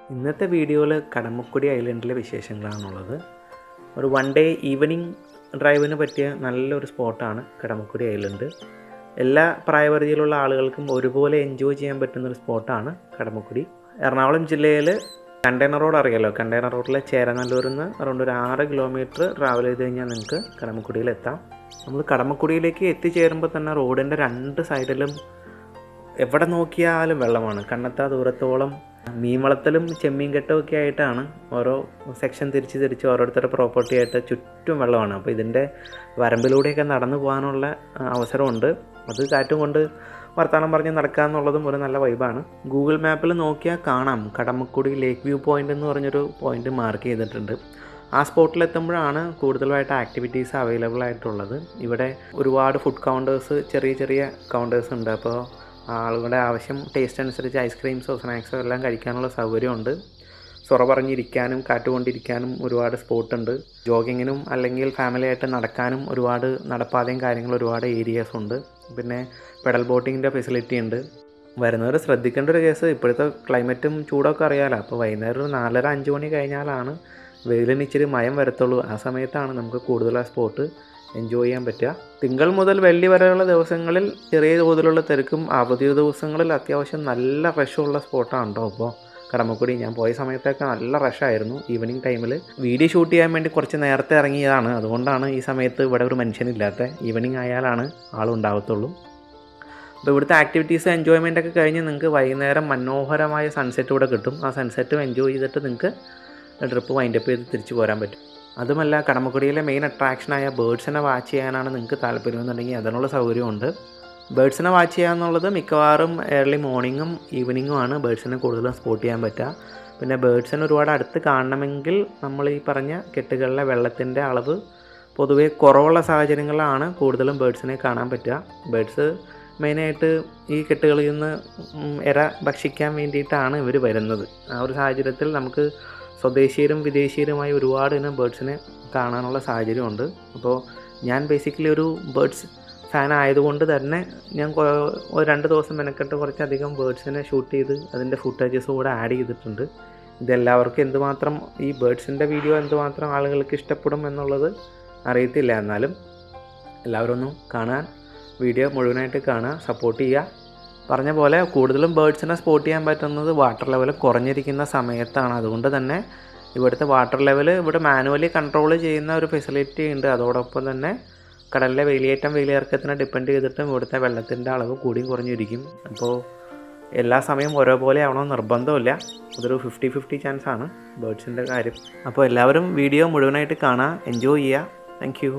ഇന്നത്തെ വീഡിയോയിൽ കടമക്കുടി ഐലൻഡിലെ വിശേഷങ്ങളാണുള്ളത് ഒരു വൺ ഡേ ഈവനിങ് ഡ്രൈവിന് പറ്റിയ നല്ലൊരു സ്പോട്ടാണ് കടമക്കുടി ഐലൻഡ് എല്ലാ പ്രായപരിധിയിലുള്ള ആളുകൾക്കും ഒരുപോലെ എൻജോയ് ചെയ്യാൻ പറ്റുന്ന ഒരു സ്പോട്ടാണ് കടമക്കുടി എറണാകുളം ജില്ലയിൽ കണ്ടെയ്നർ റോഡ് അറിയാലോ കണ്ടെയ്നർ റോഡിലെ ചേരനല്ലൂരിൽ നിന്ന് അറൗണ്ട് ഒരു ആറ് കിലോമീറ്റർ ട്രാവൽ ചെയ്ത് കഴിഞ്ഞാൽ നിങ്ങൾക്ക് കടമക്കുടിയിൽ എത്താം നമ്മൾ കടമക്കുടിയിലേക്ക് എത്തിച്ചേരുമ്പോൾ തന്നെ റോഡിൻ്റെ രണ്ട് സൈഡിലും എവിടെ നോക്കിയാലും വെള്ളമാണ് കണ്ണെത്താ ദൂരത്തോളം മീൻവളത്തിലും ചെമ്മീൻ കെട്ടും ഒക്കെ ആയിട്ടാണ് ഓരോ സെക്ഷൻ തിരിച്ച് തിരിച്ച് ഓരോരുത്തരുടെ പ്രോപ്പർട്ടി ആയിട്ട് ചുറ്റും വെള്ളമാണ് അപ്പോൾ ഇതിൻ്റെ വരമ്പിലൂടെയൊക്കെ നടന്നു പോകാനുള്ള ആ, അവസരമുണ്ട് അത് കാറ്റും കൊണ്ട് വർത്തമാനം പറഞ്ഞ് നടക്കുക എന്നുള്ളതും ഒരു നല്ല വൈബാണ് ഗൂഗിൾ മാപ്പിൽ നോക്കിയാൽ കാണാം കടമക്കുടി ലേക്ക് വ്യൂ പോയിൻ്റ് എന്ന് പറഞ്ഞൊരു പോയിൻ്റ് മാർക്ക് ചെയ്തിട്ടുണ്ട് ആ സ്പോട്ടിൽ എത്തുമ്പോഴാണ് കൂടുതലായിട്ട് ആക്ടിവിറ്റീസ് അവൈലബിൾ ആയിട്ടുള്ളത് ഇവിടെ ഒരുപാട് ഫുഡ് കൗണ്ടേഴ്സ് ചെറിയ ചെറിയ കൗണ്ടേഴ്സ് ഉണ്ട് അപ്പോൾ ആളുകളുടെ ആവശ്യം ടേസ്റ്റ് അനുസരിച്ച് ഐസ്ക്രീംസോ സ്നാക്സോ എല്ലാം കഴിക്കാനുള്ള സൗകര്യമുണ്ട് സൊറ പറഞ്ഞിരിക്കാനും കാറ്റുകൊണ്ടിരിക്കാനും ഒരുപാട് സ്പോട്ട് ഉണ്ട് ജോഗിങ്ങിനും അല്ലെങ്കിൽ ഫാമിലി ആയിട്ട് നടക്കാനും ഒരുപാട് നടപ്പാതയും കാര്യങ്ങളും ഒരുപാട് ഏരിയാസ് ഉണ്ട് പിന്നെ പെഡൽ ബോട്ടിങ്ങിൻ്റെ ഫെസിലിറ്റി ഉണ്ട് വരുന്നവർ ശ്രദ്ധിക്കേണ്ട ഒരു കേസ് ഇപ്പോഴത്തെ ക്ലൈമറ്റും ചൂടൊക്കെ അറിയാമല്ലോ അപ്പോൾ വൈകുന്നേരം ഒരു നാലര അഞ്ച് മണി കഴിഞ്ഞാലാണ് വെയിലിന് ഇച്ചിരി മയം വരത്തുള്ളൂ ആ സമയത്താണ് നമുക്ക് കൂടുതൽ ആ സ്പോട്ട് എൻജോയ് ചെയ്യാൻ പറ്റുക തിങ്കൾ മുതൽ വെള്ളി വരെയുള്ള ദിവസങ്ങളിൽ ചെറിയ തോതിലുള്ള തിരക്കും അവധി ദിവസങ്ങളിൽ അത്യാവശ്യം നല്ല റഷുള്ള സ്പോട്ടാണ് കേട്ടോ അപ്പോൾ കടമക്കുടി ഞാൻ പോയ സമയത്തൊക്കെ നല്ല റഷായിരുന്നു ഈവനിങ് ടൈമിൽ വീഡിയോ ഷൂട്ട് ചെയ്യാൻ വേണ്ടി കുറച്ച് നേരത്തെ ഇറങ്ങിയതാണ് അതുകൊണ്ടാണ് ഈ സമയത്ത് ഇവിടെ ഒരു മനുഷ്യനില്ലാത്ത ഈവനിങ് ആയാലാണ് ആളുണ്ടാവത്തുള്ളൂ അപ്പോൾ ഇവിടുത്തെ ആക്ടിവിറ്റീസ് എൻജോയ്മെൻ്റ് ഒക്കെ കഴിഞ്ഞ് നിങ്ങൾക്ക് വൈകുന്നേരം മനോഹരമായ സൺസെറ്റ് ഇവിടെ കിട്ടും ആ സൺസെറ്റും എൻജോയ് ചെയ്തിട്ട് നിങ്ങൾക്ക് ട്രിപ്പ് വൈൻഡപ്പ് ചെയ്ത് തിരിച്ചു പോരാൻ പറ്റും അതുമല്ല കടമക്കുടിയിലെ മെയിൻ അട്രാക്ഷനായ ബേഡ്സിനെ വാച്ച് ചെയ്യാനാണ് നിങ്ങൾക്ക് താല്പര്യമെന്നുണ്ടെങ്കിൽ അതിനുള്ള സൗകര്യമുണ്ട് ബേഡ്സിനെ വാച്ച് ചെയ്യുക എന്നുള്ളത് മിക്കവാറും ഏർലി മോർണിംഗും ഈവനിങ്ങും ആണ് ബേഡ്സിനെ കൂടുതലും സ്പോട്ട് ചെയ്യാൻ പറ്റുക പിന്നെ ബേഡ്സിനെ ഒരുപാട് അടുത്ത് കാണണമെങ്കിൽ നമ്മൾ ഈ പറഞ്ഞ കെട്ടുകളിലെ വെള്ളത്തിൻ്റെ അളവ് പൊതുവേ കുറവുള്ള സാഹചര്യങ്ങളിലാണ് കൂടുതലും ബേഡ്സിനെ കാണാൻ പറ്റുക ബേഡ്സ് മെയിനായിട്ട് ഈ കെട്ടുകളിൽ നിന്ന് ഉം, ഇര ഭക്ഷിക്കാൻ വേണ്ടിയിട്ടാണ് ഇവർ വരുന്നത് ആ ഒരു സാഹചര്യത്തിൽ നമുക്ക് സ്വദേശീയരും വിദേശീയരുമായി ഒരുപാട് ഇനം ബേഡ്സിനെ കാണാനുള്ള സാഹചര്യമുണ്ട് അപ്പോൾ ഞാൻ ബേസിക്കലി ഒരു ബേഡ്സ് ഫാൻ ആയതുകൊണ്ട് തന്നെ ഞാൻ കൊ- ഒരു രണ്ട് ദിവസം മെനക്കെട്ട് കുറച്ചധികം ബേഡ്സിനെ ഷൂട്ട് ചെയ്ത് അതിൻ്റെ ഫുട്ടേജസ് കൂടെ ആഡ് ചെയ്തിട്ടുണ്ട് ഇതെല്ലാവർക്കും എന്തുമാത്രം ഈ ബേഡ്സിൻ്റെ വീഡിയോ എന്തുമാത്രം ആളുകൾക്ക് ഇഷ്ടപ്പെടും എന്നുള്ളത് അറിയത്തില്ല എന്നാലും എല്ലാവരും ഒന്ന് കാണാൻ വീഡിയോ മുഴുവനായിട്ട് കാണുക സപ്പോർട്ട് ചെയ്യുക പറഞ്ഞ പോലെ കൂടുതലും ബേഡ്സിനെ സ്പോട്ട് ചെയ്യാൻ പറ്റുന്നത് വാട്ടർ ലെവൽ കുറഞ്ഞിരിക്കുന്ന സമയത്താണ് അതുകൊണ്ട് തന്നെ ഇവിടുത്തെ വാട്ടർ ലെവൽ ഇവിടെ മാനുവലി കൺട്രോൾ ചെയ്യുന്ന ഒരു ഫെസിലിറ്റി ഉണ്ട് അതോടൊപ്പം തന്നെ കടലിലെ വേലിയേറ്റം വേലിയിറക്കത്തിനെ ഡിപ്പെൻഡ് ചെയ്തിട്ടും ഇവിടുത്തെ വെള്ളത്തിൻ്റെ അളവ് കൂടിയും കുറഞ്ഞിരിക്കും അപ്പോൾ എല്ലാ സമയവും ഒരേപോലെ ആവണമെന്ന് നിർബന്ധമില്ല അതൊരു ഫിഫ്റ്റി ഫിഫ്റ്റി ചാൻസ് ആണ് ബേഡ്സിൻ്റെ കാര്യം അപ്പോൾ എല്ലാവരും വീഡിയോ മുഴുവനായിട്ട് കാണുക എൻജോയ് ചെയ്യുക താങ്ക് യു